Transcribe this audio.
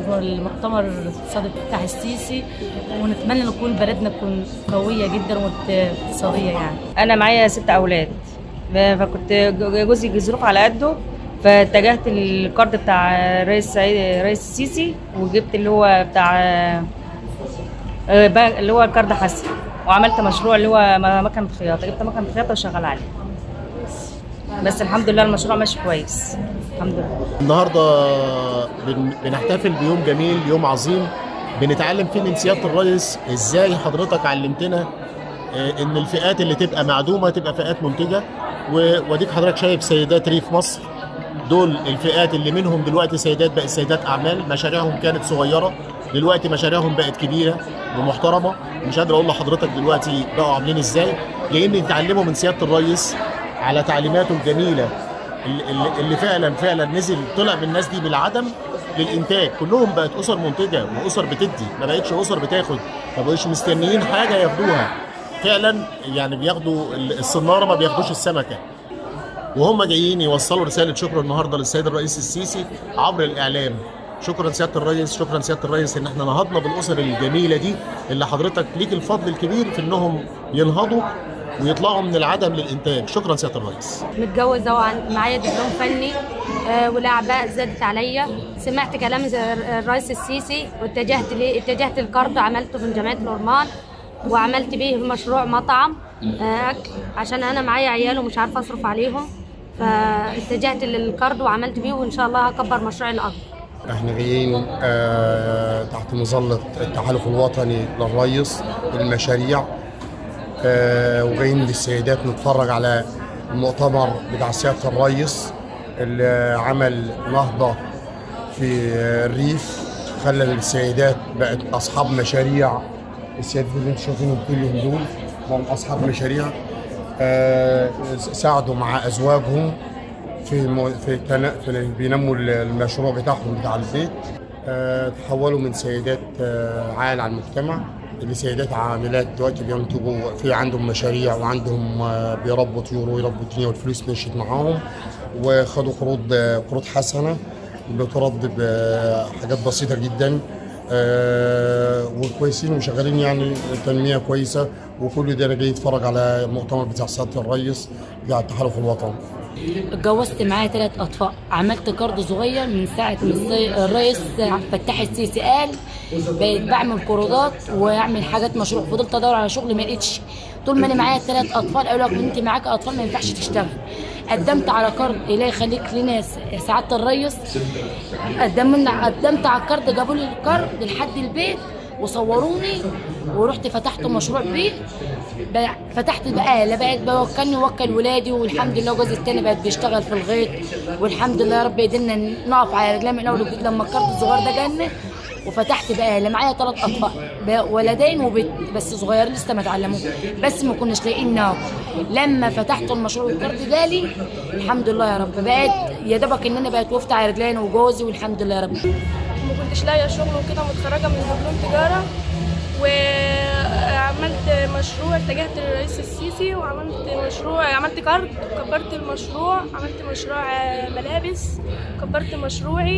المؤتمر الاقتصادي بتاع السيسي ونتمنى ان تكون بلدنا تكون قويه جدا واقتصاديه يعني انا معايا ست اولاد فكنت جوزي ظروف على قده فاتجهت الكارد بتاع رئيس سعيد رئيس السيسي وجبت اللي هو بتاع آه، بقى- اللي هو كارد حسن وعملت مشروع اللي هو م- مكنه خياطه جبت مكنه خياطه وشغال عليه بس الحمد لله المشروع ماشي كويس الحمد لله النهارده بن- بنحتفل بيوم جميل يوم عظيم بنتعلم فيه من سياده الرئيس ازاي حضرتك علمتنا آه، ان الفئات اللي تبقى معدومه تبقى فئات منتجه و- واديك حضرتك شايف سيدات ريف مصر دول الفئات اللي منهم دلوقتي سيدات بقت سيدات اعمال مشاريعهم كانت صغيره دلوقتي مشاريعهم بقت كبيره ومحترمه مش قادر اقول لحضرتك دلوقتي بقوا عاملين ازاي لان يتعلموا من سياده الرئيس على تعليماته الجميله اللي- اللي اللي فعلا فعلا نزل طلع من الناس دي بالعدم للانتاج كلهم بقت اسر منتجه واسر بتدي ما بقتش اسر بتاخد ما بقوش مستنيين حاجه ياخدوها فعلا يعني بياخدوا الصناره ما بياخدوش السمكه وهم جايين يوصلوا رساله شكر النهارده للسيد الرئيس السيسي عبر الاعلام شكرا سياده الرئيس شكرا سياده الرئيس ان احنا نهضنا بالاسر الجميله دي اللي حضرتك ليك الفضل الكبير في انهم ينهضوا ويطلعوا من العدم للانتاج شكرا سياده الرئيس متجوزة ومعايا دبلوم فني آه، والأعباء زادت عليا سمعت كلام ز- الرئيس السيسي واتجهت ليه اتجهت الكارد عملته من جمعية الأورمان وعملت بيه مشروع مطعم آه، أكل عشان أنا معايا عيال ومش عارفة أصرف عليهم فاتجهت للكارد وعملت بيه وإن شاء الله هكبر مشروعي الأكبر احنا جايين آه تحت مظلة التحالف الوطني للريس المشاريع آه وجايين للسيدات نتفرج على المؤتمر بتاع سيادة الريس اللي عمل نهضة في الريف خلى السيدات بقت أصحاب مشاريع السيدات اللي انتم شايفينهم كلهم دول هم أصحاب مشاريع آه ساعدوا مع أزواجهم في مو... في, تنا... في بينموا المشروع بتاعهم بتاع البيت آه، تحولوا من سيدات آه، عال على المجتمع لسيدات عاملات دلوقتي بينتجوا في عندهم مشاريع وعندهم آه، بيربوا طيور ويربوا الدنيا والفلوس مشيت معاهم وخدوا قروض آه، قروض حسنه بترد بحاجات بسيطه جدا آه، وكويسين وشغالين يعني تنميه كويسه وكل ده انا جاي اتفرج على المؤتمر بتاع سياده الرئيس بتاع التحالف الوطني اتجوزت معايا ثلاث اطفال عملت كارد صغير من ساعه ما السي- الرئيس عبد الفتاح السيسي قال بقيت بعمل قروضات واعمل حاجات مشروع فضلت ادور على شغل ما لقيتش طول ما انا معايا ثلاث اطفال قالوا لك انت معاك اطفال ما ينفعش تشتغل قدمت على كارد الله يخليك لنا س- سعاده الرئيس قدمنا قدمت على الكارد جابوا لي الكارد لحد البيت وصوروني ورحت فتحت مشروع بيه بقى- فتحت بقالة بقيت بوكلني ووكل ولادي والحمد لله جوزي التاني بقت بيشتغل في الغيط والحمد لله يا رب قدرنا نقف على رجلنا من اول وجديد لما الكارت الصغير ده جالنا وفتحت بقالة معايا ثلاث اطفال بقى ولدين وبنت بس صغيرين لسه ما اتعلموش بس ما كناش لاقيين ناكل لما فتحت المشروع والكارت جالي الحمد لله يا رب بقيت يا دوبك ان انا بقيت وقفت على رجلين وجوزي والحمد لله يا رب ما كنتش لاقيه شغل وكده متخرجه من دبلوم تجاره وعملت مشروع اتجهت للرئيس السيسي وعملت مشروع عملت كارد كبرت المشروع عملت مشروع آه، ملابس كبرت مشروعي